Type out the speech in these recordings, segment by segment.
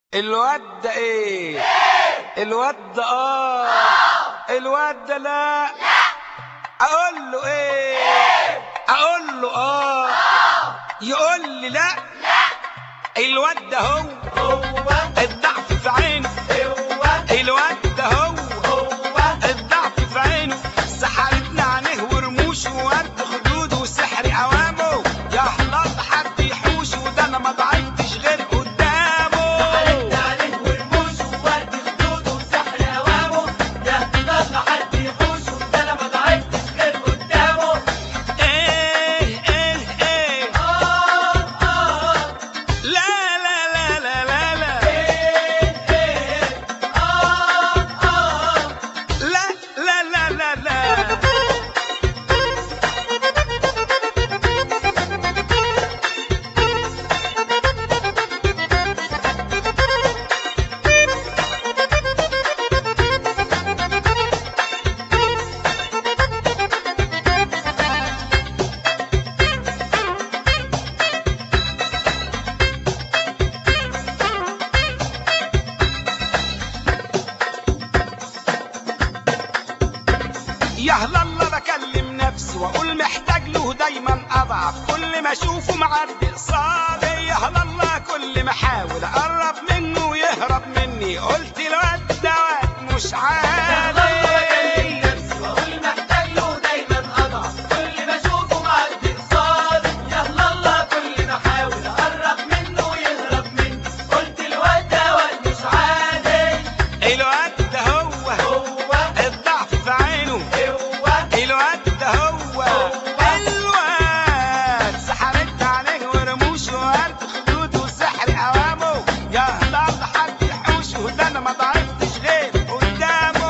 الواد ده ايه الواد ده اه الواد ده لا اقول له ايه اقول له اه يقول لي لا الواد ده هو الضعف في عينه الواد ده هو الضعف في عينه سحرتنا عينيه ورموشه وورد خدوده وسحر اوامه يا حلاط حد يحوش وده انا ما ضعفتش غير قدامه ايه ايه ايه لا لا لا لا لا لا لا لا لا لا لا يا هلا الله بكلم نفسي واقول محتاج له دايما اضعف كل ما اشوفه معدي قصادي يا هلا الله كل ما احاول اقرب منه ويهرب مني قلت الواد ده واد مش عادي الواد ده هو الضعف في عينه الواد ده هو الواد سحرت عليه ورموش وورد خدود وسحر اوامه يا هلال حد يحوشه ده انا ما ضعفتش غير قدامه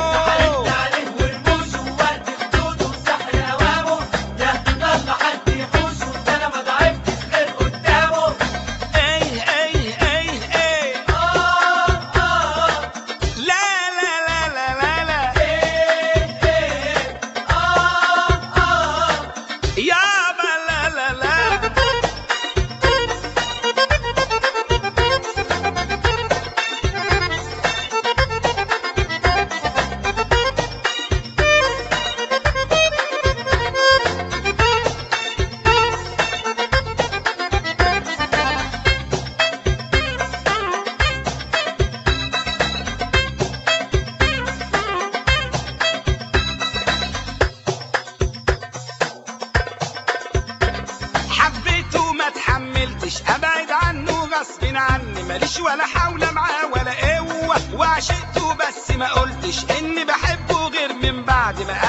ايه ايه ايه ايه لا لا لا لا لا لا يابا لا لا لا حبيته ما تحملتش ابعد عنه غصب عني ماليش ولا حول معاه ولا قوه وعشقته بس ما قلتش اني بحبه غير من بعد ما